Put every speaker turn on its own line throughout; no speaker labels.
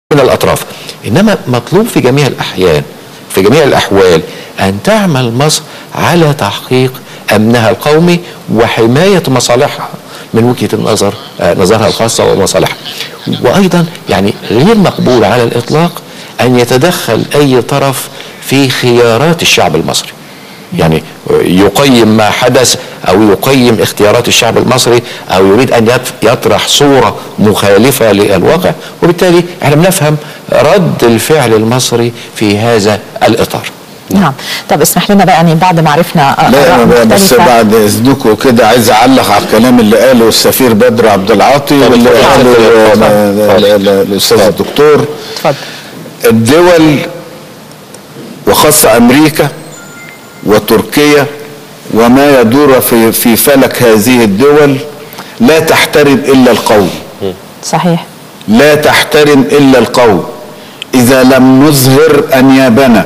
من الأطراف إنما مطلوب في جميع الأحيان في جميع الأحوال أن تعمل مصر على تحقيق أمنها القومي وحماية مصالحها من وجهة النظر آه، نظرها الخاصة ومصالحها وأيضا يعني غير مقبول على الإطلاق أن يتدخل أي طرف في خيارات الشعب المصري يعني يقيم ما حدث او يقيم اختيارات الشعب المصري او يريد ان يط- يطرح صوره مخالفه للواقع وبالتالي احنا بنفهم رد الفعل المصري في هذا الاطار
نعم طب اسمح لنا بقى يعني بعد ما عرفنا
لا
آراء
انا بس
مختلفة.
بعد اذنكم كده عايز اعلق على الكلام اللي قاله السفير بدر عبد العاطي
طب
واللي
اتفضل.
قاله
اتفضل.
ال- ال- ال- الاستاذ الدكتور
اتفضل
الدول وخاصة أمريكا وتركيا وما يدور في في فلك هذه الدول لا تحترم إلا القوي
صحيح
لا تحترم إلا القوي إذا لم نظهر أنيابنا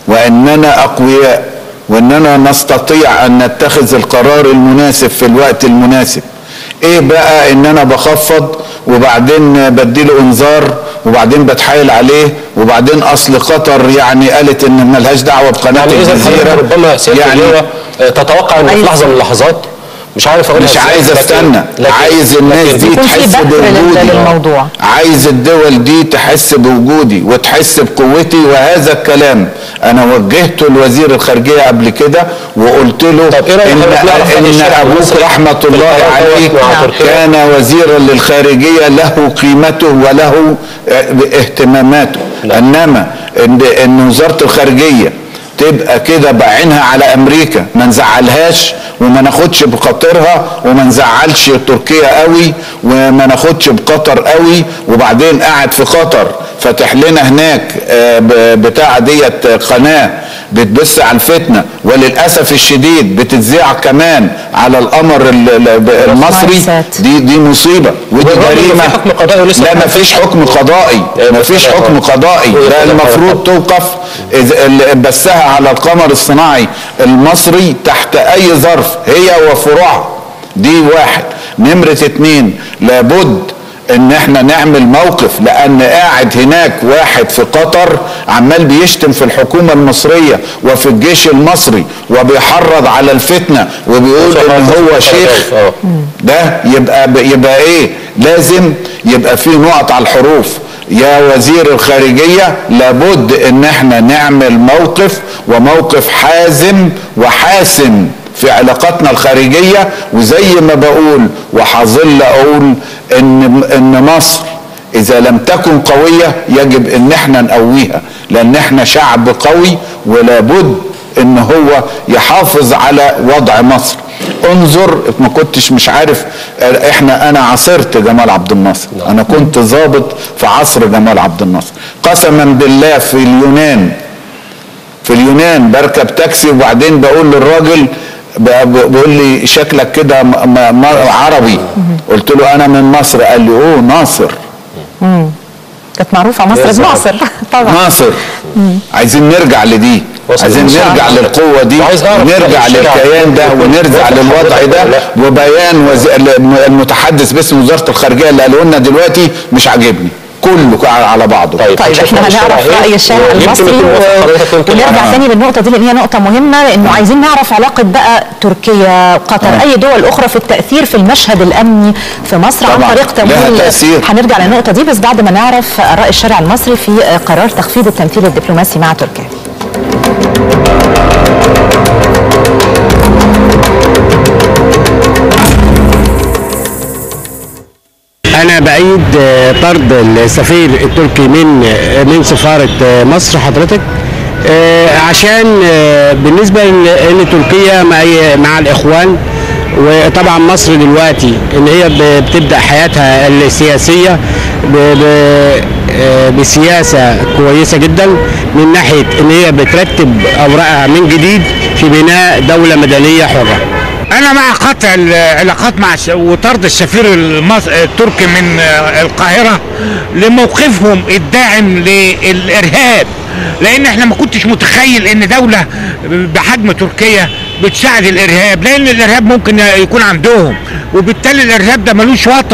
وأننا أقوياء وأننا نستطيع أن نتخذ القرار المناسب في الوقت المناسب إيه بقى إن أنا بخفض وبعدين بديله إنذار وبعدين بتحايل عليه وبعدين أصل قطر يعني قالت إن ملهاش دعوة بقناة
يعني اذا حضرتك
الجزيرة
ربما سياده
يعني
اللواء آه، تتوقع ان في
أيوة.
لحظه من اللحظات مش عارف اقولها
مش
إزاي،
عايز
لكن-
استنى
لكن-
عايز الناس
لكن
دي
يكون في
تحس
بث لل-
بوجودي
للموضوع.
عايز الدول دي تحس بوجودي وتحس بقوتي وهذا الكلام انا وجهته لوزير الخارجيه قبل كده وقلت له
طب إيه رأيك
ان,
حضرتك نعرف رأي
إن
الشعب
ابوك
المصري
رحمه
في
الله
القرار
عليه
دوت مع تركيا؟
كان وزيرا للخارجيه له قيمته وله اه، اهتماماته انما ان ان وزاره الخارجيه تبقى كده بعينها على امريكا ما نزعلهاش وما ناخدش بخاطرها وما نزعلش تركيا قوي وما ناخدش بقطر قوي وبعدين قاعد في قطر فاتح لنا هناك آه، ب- بتاع ديت قناه بتبث على الفتنه وللاسف الشديد بتتذاع كمان على القمر ال- ال- المصري
سات.
دي دي مصيبه ودي
والرغم إن
جريمه
في حكم قضائي ولسه
لا
ما
ما فيش حكم قضائي ما فيش حكم قضائي ده المفروض توقف إذا اللي بثها على القمر الصناعي المصري تحت اي ظرف هي وفروعها دي واحد نمرة اتنين لابد ان احنا نعمل موقف لان قاعد هناك واحد في قطر عمال بيشتم في الحكومة المصرية وفي الجيش المصري وبيحرض على الفتنة وبيقول ان هو شيخ
آه.
ده يبقى يبقى ايه لازم يبقى في نقط على الحروف يا وزير الخارجية لابد ان احنا نعمل موقف وموقف حازم وحاسم في علاقاتنا الخارجية وزي ما بقول وحظل اقول ان ان مصر اذا لم تكن قوية يجب ان احنا نقويها لان احنا شعب قوي ولابد ان هو يحافظ على وضع مصر انظر ما كنتش مش عارف احنا انا عاصرت جمال عبد الناصر انا كنت ضابط في عصر جمال عبد الناصر قسما بالله في اليونان في اليونان بركب تاكسي وبعدين بقول للراجل ب- ب- بيقول لي شكلك كده م- م- م- عربي قلت له انا من مصر قال لي اوه ناصر
كانت معروفة مصر
يا سلام.
بناصر طبعا
ناصر عايزين نرجع لدي
وصل
عايزين
إن شاء
نرجع
الله.
للقوة دي
وعايز أعرف
ونرجع
رأي الشارع.
للكيان ده ونرجع للوضع ده وبيان وز... المتحدث باسم وزارة الخارجية اللي قالوا لنا دلوقتي مش عاجبني كله على بعضه
طيب.
طيب
هنشوف
احنا
رأي الشارع
هنعرف
إيه؟
رأي الشارع
ويمكن
المصري
يكون
و...
موافق حضرتك ويمكن
ونرجع
لا.
تاني للنقطة دي لأن هي نقطة مهمة لأنه عايزين نعرف علاقة بقى تركيا قطر أي دول أخرى في التأثير في المشهد الأمني في مصر عن
طبعاً.
طريق
لها
تمويل
تأثير.
هنرجع للنقطة دي بس بعد ما نعرف آراء الشارع المصري في قرار تخفيض التمثيل الدبلوماسي مع تركيا
انا بايد آه، طرد السفير التركي من آه، من سفاره آه، مصر حضرتك آه، عشان آه، بالنسبه ل- ان تركيا مع مع الاخوان وطبعا مصر دلوقتي ان هي ب- بتبدا حياتها السياسيه ب- ب- آه، بسياسه كويسه جدا من ناحيه ان هي بترتب اوراقها من جديد في بناء دوله مدنيه حره
انا مع قطع العلاقات مع الس- وطرد السفير المص... التركي من آه، القاهره لموقفهم الداعم للارهاب لان احنا ما كنتش متخيل ان دوله بحجم تركيا بتساعد الارهاب لان الارهاب ممكن يكون عندهم وبالتالي الارهاب ده ملوش وطن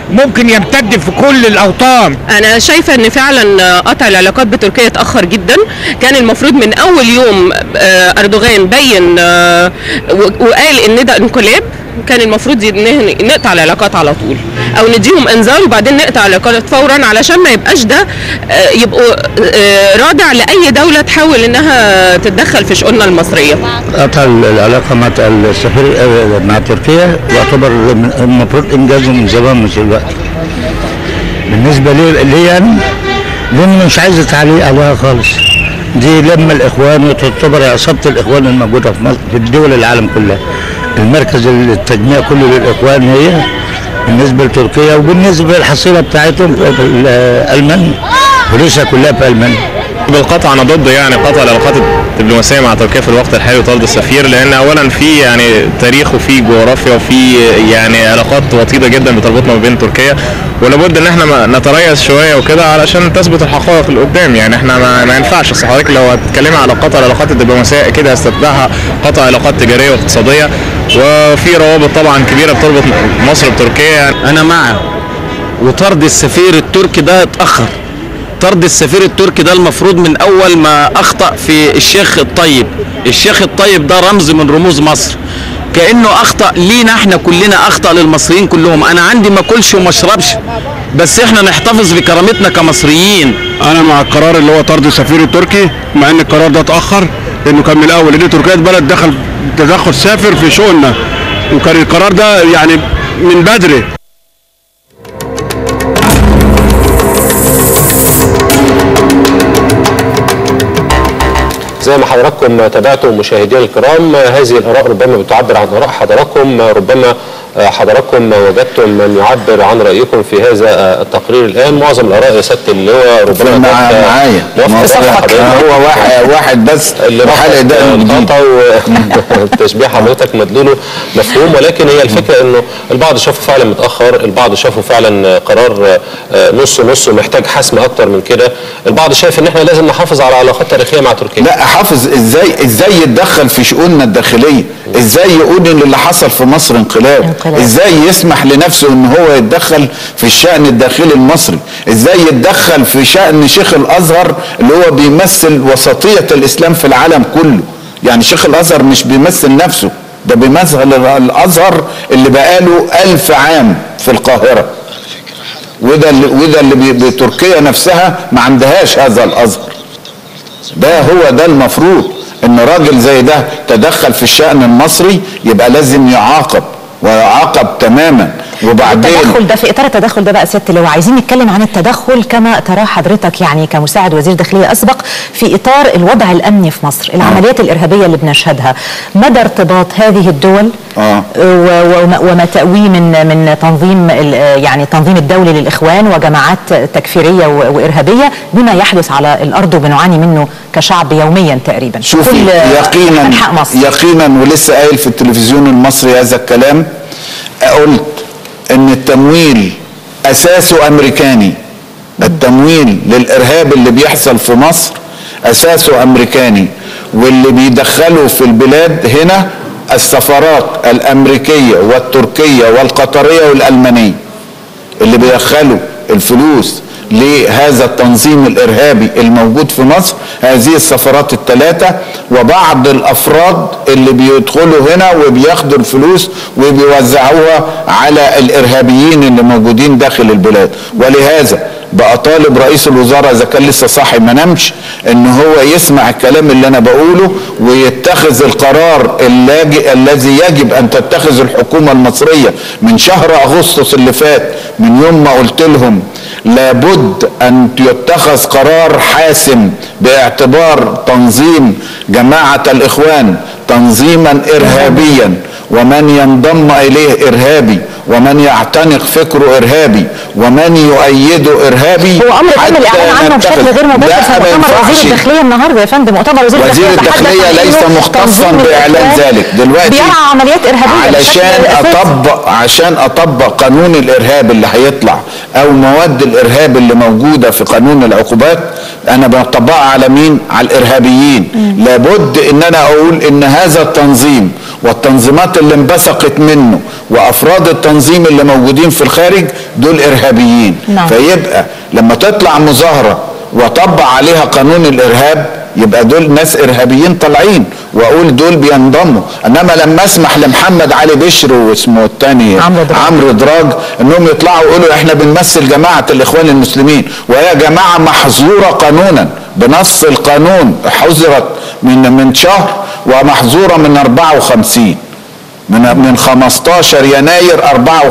ممكن يمتد في كل الاوطان
انا شايفه ان فعلا قطع العلاقات بتركيا اتاخر جدا كان المفروض من اول يوم آه، اردوغان بين آه، و- وقال ان ده انقلاب كان المفروض ين- نقطع العلاقات على طول او نديهم انذار وبعدين نقطع العلاقات فورا علشان ما يبقاش ده آه، يبقوا آه، رادع لاي دوله تحاول انها تتدخل في شؤوننا المصريه
قطع العلاقة مع السفير مع تركيا يعتبر من- المفروض إنجازه من زمان مش دلوقتي. بالنسبة لي لي يعني لأن مش عايز تعليق عليها خالص. دي لما الإخوان وتعتبر عصابة الإخوان الموجودة في مصر في دول العالم كلها. المركز التجميع كله للإخوان هي بالنسبة لتركيا وبالنسبة للحصيلة بتاعتهم في في ألمانيا. فلوسها كلها في ألمانيا.
بالقطع انا ضد يعني قطع العلاقات الدبلوماسيه مع تركيا في الوقت الحالي وطرد السفير لان اولا في يعني تاريخ وفي جغرافيا وفي يعني علاقات وطيده جدا بتربطنا ما بين تركيا ولابد ان احنا ما- نتريث شويه وكده علشان تثبت الحقائق اللي قدام يعني احنا ما, ما ينفعش اصل حضرتك لو هتتكلمي على قطع العلاقات الدبلوماسيه اكيد هستتبعها قطع علاقات تجاريه واقتصاديه وفي روابط طبعا كبيره بتربط مصر بتركيا يعني
انا مع وطرد السفير التركي ده اتاخر طرد السفير التركي ده المفروض من اول ما اخطا في الشيخ الطيب الشيخ الطيب ده رمز من رموز مصر كانه اخطا لينا احنا كلنا اخطا للمصريين كلهم انا عندي ما اكلش وما اشربش بس احنا نحتفظ بكرامتنا كمصريين
انا مع القرار اللي هو طرد السفير التركي مع ان القرار ده اتاخر لانه كان من الاول لان تركيا بلد دخل تدخل سافر في شؤوننا وكان القرار ده يعني من بدري
زي ما حضراتكم تابعتم مشاهدينا الكرام هذه الاراء ربما بتعبر عن اراء حضراتكم ربما حضراتكم وجدتم من يعبر عن رايكم في هذا التقرير الان معظم الاراء يا سياده اللواء ربما
مع
كانت
معايا
موافقة
صفحة
حضرتك.
هو واحد واحد بس
اللي
حلق
راح
ده جديد
الخطا وتشبيه حضرتك مدلوله مفهوم ولكن هي الفكره انه البعض شافه فعلا متاخر البعض شافه فعلا قرار آه، نص نص ومحتاج حسم اكتر من كده البعض شايف ان احنا لازم نحافظ على علاقات تاريخيه مع تركيا
لا حافظ ازاي ازاي يتدخل في شؤوننا الداخليه ازاي يقول ان اللي حصل في مصر انقلاب
انقلاب.
ازاي يسمح لنفسه ان هو يتدخل في الشأن الداخلي المصري ازاي يتدخل في شأن شيخ الازهر اللي هو بيمثل وسطية الاسلام في العالم كله يعني شيخ الازهر مش بيمثل نفسه ده بيمثل الازهر اللي بقاله ألف عام في القاهرة وده اللي وده اللي بي- بتركيا نفسها ما عندهاش هذا الازهر ده هو ده المفروض ان راجل زي ده تدخل في الشأن المصري يبقى لازم يعاقب ويعاقب تماما وبعدين
التدخل ده في اطار التدخل ده بقى سياده اللواء عايزين نتكلم عن التدخل كما تراه حضرتك يعني كمساعد وزير داخليه اسبق في اطار الوضع الامني في مصر العمليات الارهابيه اللي بنشهدها مدى ارتباط هذه الدول
آه.
و- وما وما تأويه من من تنظيم ال- يعني التنظيم الدولي للاخوان وجماعات تكفيريه و- وارهابيه بما يحدث على الارض وبنعاني منه كشعب يوميا تقريبا في
شوفي
كل
يقينا
انحاء مصر
يقينا ولسه قايل في التلفزيون المصري هذا الكلام قلت ان التمويل اساسه امريكاني التمويل للارهاب اللي بيحصل في مصر اساسه امريكاني واللي بيدخله في البلاد هنا السفارات الامريكيه والتركيه والقطريه والالمانيه اللي بيدخلوا الفلوس لهذا التنظيم الارهابي الموجود في مصر هذه السفارات الثلاثه وبعض الافراد اللي بيدخلوا هنا وبياخدوا الفلوس وبيوزعوها على الارهابيين اللي موجودين داخل البلاد ولهذا بقى طالب رئيس الوزراء اذا كان لسه صاحي ما نامش ان هو يسمع الكلام اللي انا بقوله ويتخذ القرار اللاجئ الذي يجب ان تتخذ الحكومه المصريه من شهر اغسطس اللي فات من يوم ما قلت لهم لابد ان يتخذ قرار حاسم باعتبار تنظيم جماعه الاخوان تنظيما ارهابيا ومن ينضم اليه ارهابي ومن يعتنق فكره ارهابي ومن يؤيده ارهابي
هو امر تم
حتى
الاعلان عنه
نتخذ-
بشكل غير مباشر
لا،
في
ما
مؤتمر
ينفعش.
وزير الداخليه النهارده يا فندم مؤتمر وزير
وزير
الداخليه تحدث
الداخلية
عن
ليس
إنه
مختصا
تنظيم
بإعلان
الإخوان
ذلك. دلوقتي
بيرعى عمليات ارهابيه بشكل
علشان
أساسي.
اطبق عشان اطبق قانون الارهاب اللي هيطلع او مواد الارهاب اللي موجوده في قانون العقوبات انا بطبقها على مين على الارهابيين لابد ان انا اقول ان هذا التنظيم والتنظيمات اللي انبثقت منه وافراد التنظيم اللي موجودين في الخارج دول ارهابيين
نعم.
فيبقى لما تطلع مظاهره وطبق عليها قانون الارهاب يبقى دول ناس ارهابيين طالعين واقول دول بينضموا انما لما اسمح لمحمد علي بشر واسمه الثاني
عمرو دراج.
عمرو دراج انهم يطلعوا يقولوا احنا بنمثل جماعه الاخوان المسلمين وهي جماعه محظوره قانونا بنص القانون حظرت من من شهر ومحظوره من 54 من من 15 يناير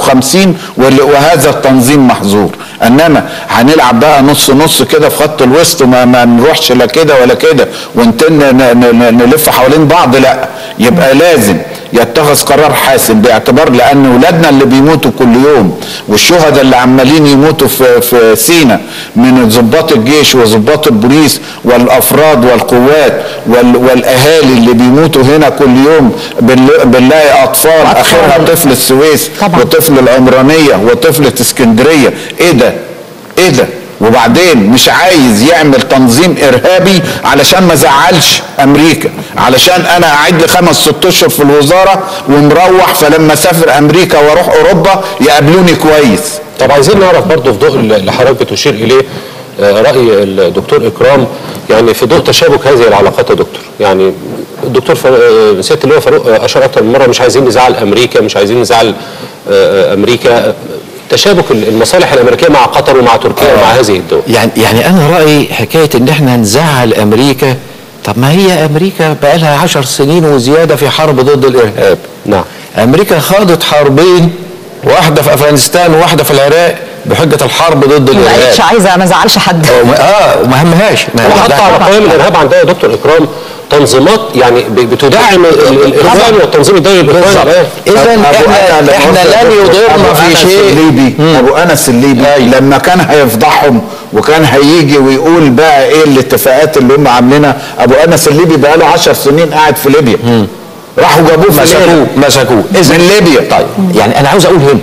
54 وال- وهذا التنظيم محظور انما هنلعب بقى نص نص كده في خط الوسط وما ما نروحش لا كده ولا كده ونتن ن- ن- نلف حوالين بعض لا يبقى لازم يتخذ قرار حاسم باعتبار لان ولادنا اللي بيموتوا كل يوم والشهداء اللي عمالين يموتوا في في سينا من ضباط الجيش وضباط البوليس والافراد والقوات وال والاهالي اللي بيموتوا هنا كل يوم بنل- بنلاقي اطفال اخرها طفل السويس
طبعا.
وطفل العمرانيه وطفله اسكندريه ايه ده؟ ايه ده؟ وبعدين مش عايز يعمل تنظيم ارهابي علشان ما زعلش امريكا علشان انا قاعد لي خمس ست اشهر في الوزاره ومروح فلما اسافر امريكا واروح اوروبا يقابلوني كويس
طب عايزين نعرف برضو في ضوء اللي حضرتك بتشير اليه آه، راي الدكتور اكرام يعني في ضوء تشابك هذه العلاقات يا دكتور يعني الدكتور فاروق- آه، سياده اللواء فاروق آه، اشار اكثر من مره مش عايزين نزعل امريكا مش عايزين نزعل آه، آه، امريكا آه، تشابك المصالح الامريكيه مع قطر ومع تركيا ومع هذه الدول
يعني يعني انا رايي حكايه ان احنا نزعل امريكا طب ما هي امريكا بقى لها 10 سنين وزياده في حرب ضد الارهاب
نعم
امريكا خاضت حربين واحده في افغانستان وواحده في العراق بحجه الحرب ضد
ما
الارهاب
بقتش عايزه ما ازعلش حد
اه وما همهاش ما
وحتى
ده-
على قوائم الارهاب عندها يا دكتور اكرام تنظيمات يعني ب- بتدعم ال- ال- الارهاب والتنظيم الدولي الارهابي الان
اذا
أبو
احنا
أنا
احنا
لما
لن
قلت
يضرنا
أبو
في
أنس
شيء
الليبي ابو انس الليبي لما كان هيفضحهم وكان هيجي ويقول بقى ايه الاتفاقات اللي هم عاملينها ابو انس الليبي بقى له 10 سنين قاعد في ليبيا راحوا جابوه في
مسكوه
ليبيا
مسكوه
من ليبيا
طيب يعني انا عاوز اقول هنا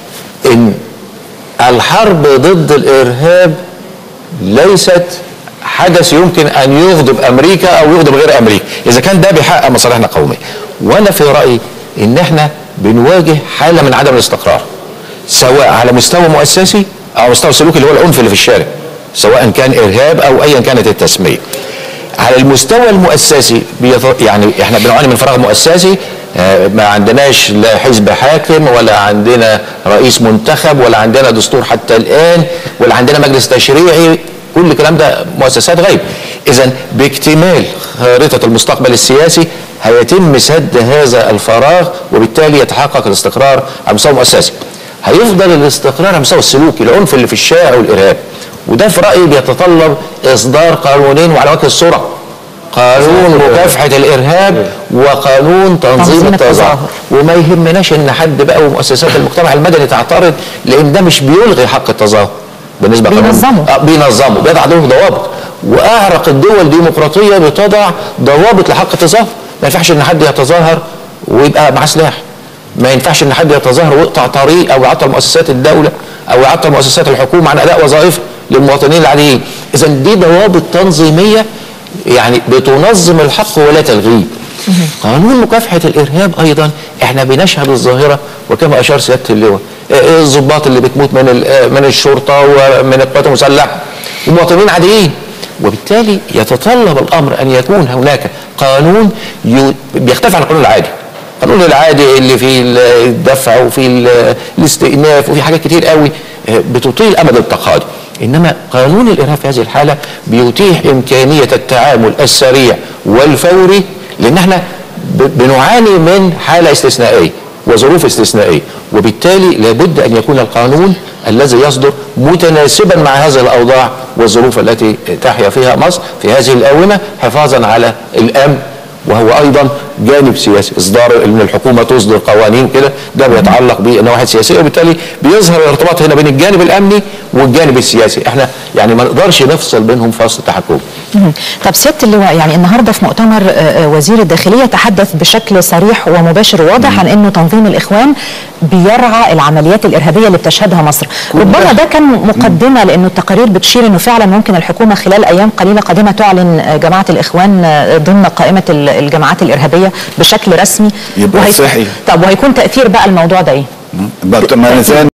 ان الحرب ضد الارهاب ليست حدث يمكن ان يغضب امريكا او يغضب غير امريكا اذا كان ده بيحقق مصالحنا القوميه وانا في رايي ان احنا بنواجه حاله من عدم الاستقرار سواء على مستوى مؤسسي او مستوى سلوكي اللي هو العنف اللي في الشارع سواء كان ارهاب او ايا كانت التسميه على المستوى المؤسسي بيط... يعني احنا بنعاني من فراغ مؤسسي آه، ما عندناش لا حزب حاكم ولا عندنا رئيس منتخب ولا عندنا دستور حتى الان ولا عندنا مجلس تشريعي كل الكلام ده مؤسسات غيب اذا باكتمال خارطه المستقبل السياسي هيتم سد هذا الفراغ وبالتالي يتحقق الاستقرار على المستوى المؤسسي هيفضل الاستقرار على المستوى السلوكي العنف اللي في الشارع والارهاب وده في رايي بيتطلب اصدار قانونين وعلى وجه السرعه قانون مكافحه الارهاب وقانون تنظيم
تنظيم
التظاهر
التظاهر.
وما يهمناش ان حد بقى ومؤسسات المجتمع المدني تعترض لان ده مش بيلغي حق التظاهر بالنسبه لقانون-
بينظمه.
آه بينظمه بيضع له ضوابط واعرق الدول الديمقراطيه بتضع ضوابط لحق التظاهر ما ينفعش ان حد يتظاهر ويبقى معاه سلاح ما ينفعش ان حد يتظاهر ويقطع طريق او يعطل مؤسسات الدوله او يعطل مؤسسات الحكومه عن اداء وظائفها للمواطنين العاديين اذا دي ضوابط تنظيميه يعني بتنظم الحق ولا تلغيه قانون مكافحه الارهاب ايضا احنا بنشهد الظاهره وكما اشار سياده اللواء آه، الضباط اللي بتموت من ال- آه، من الشرطه ومن القوات المسلحه ومواطنين عاديين وبالتالي يتطلب الامر ان يكون هناك قانون يو- بيختلف عن القانون العادي القانون العادي اللي فيه ال- الدفع وفيه ال- الاستئناف وفيه حاجات كتير قوي آه، بتطيل امد التقاضي انما قانون الارهاب في هذه الحاله بيتيح امكانيه التعامل السريع والفوري لان احنا ب- بنعاني من حاله استثنائيه وظروف استثنائيه وبالتالي لابد ان يكون القانون الذي يصدر متناسبا مع هذه الاوضاع والظروف التي تحيا فيها مصر في هذه الاونه حفاظا على الامن وهو ايضا جانب سياسي اصدار ان الحكومه تصدر قوانين كده ده بيتعلق بالنواحي السياسيه وبالتالي بيظهر الارتباط هنا بين الجانب الامني والجانب السياسي احنا يعني ما نقدرش نفصل بينهم فصل تحكمي
مهم. طب سياده اللواء يعني النهارده في مؤتمر آه، آه، وزير الداخليه تحدث بشكل صريح ومباشر وواضح عن انه تنظيم الاخوان بيرعى العمليات الارهابيه اللي بتشهدها مصر ربما ده كان مقدمه لانه التقارير بتشير انه فعلا ممكن الحكومه خلال ايام قليله قادمه تعلن آه، جماعه الاخوان آه، ضمن قائمه ال- الجماعات الارهابيه بشكل رسمي
يبقى
وهيكون-
صحي.
طب وهيكون تاثير بقى الموضوع ده ايه
بط- ما أنا زي